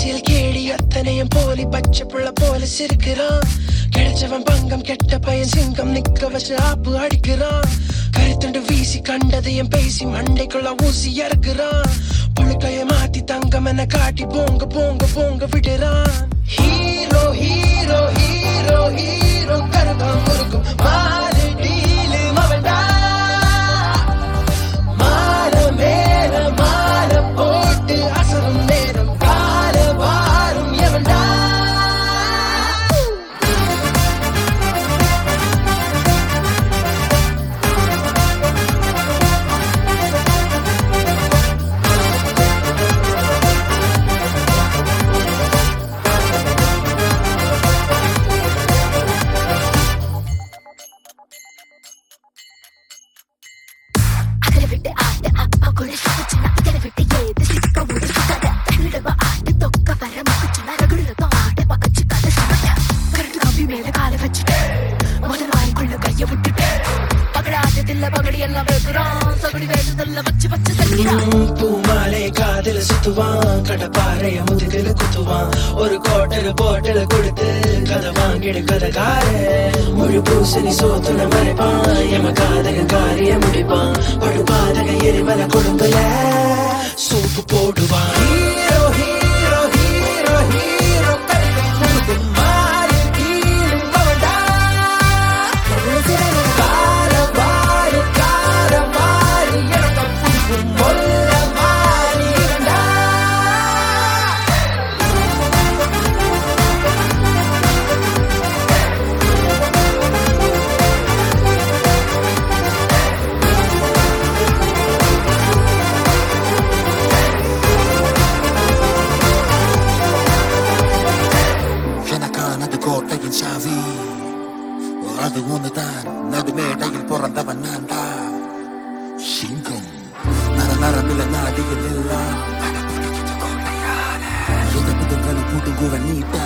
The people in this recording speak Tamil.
அரசியல் கேடி அத்தனையும் போலி பச்சை புள்ள போல சிரிக்கிறான் கிடைச்சவன் பங்கம் கெட்ட பையன் சிங்கம் நிக்க வச்சு ஆப்பு அடிக்கிறான் கருத்துண்டு வீசி கண்டதையும் பேசி மண்டைக்குள்ள ஊசி இறக்குறான் புழுக்கைய மாத்தி தங்கம் என காட்டி போங்க போங்க போங்க விடுறான் ஹீரோ ஹீரோ ஹீரோ ஹீரோ கருகம் முருகும் மாறு டீலு மவன்டா மாற மேல மாற போட்டு அசரும் நேரம் கால வாரும் எவன்டா அகல விட்டு ஆட்டு அப்பா கூட சுத்துச்சுனா அதல விட்டு ஏது சிக்க ஒரு சுத்தத தன்னிடவ ஆட்டு தொக்க வர மக்குச்சுனா ரகுடுல ஆட்டு பக்கச்சு கதை சுமட்ட கரண்டு கம்பி மேல காலை வச்சுட்டு முதல் வாய்க்குள்ள கைய விட்டுட்டு பகடாததில்ல பகடி எல்லாம் வைக்கிறான் சகுடி வேண்டதில்ல வச்சு வச்சு தள்ளினான் பூமாலை காதல சுத்துவான் கடப்பாறைய முதுகுல குத்துவான் ஒரு கோட்டல போட்டல கொடுத்து கதை வாங்கிடு கதைக்கார முழு பூசணி சோத்துன மறைப்பான் எம காதக காரிய முடிப்பான் படுபாதக எரிமல கொழும்புல சூப்பு போடுவான் ஹீரோ ஹீரோ ஹீரோ ஹீரோ கருகம் முருகும் மாறி கீழும் பவன்டா. கால வாரி கார வாரி இறக்கம் புரிக்கும் கொல்ல மாறி இருந்தா எனக்கானது கோட்டையின் சாவி அது ஒண்ணுதான் நடுமேடையில் பிறந்தவன் நான் தான் சிங்கம் நர நரம்பில நாடியில் எல்லாம் எதிர்ப்புகள் புடுங்குவன் நீட்ட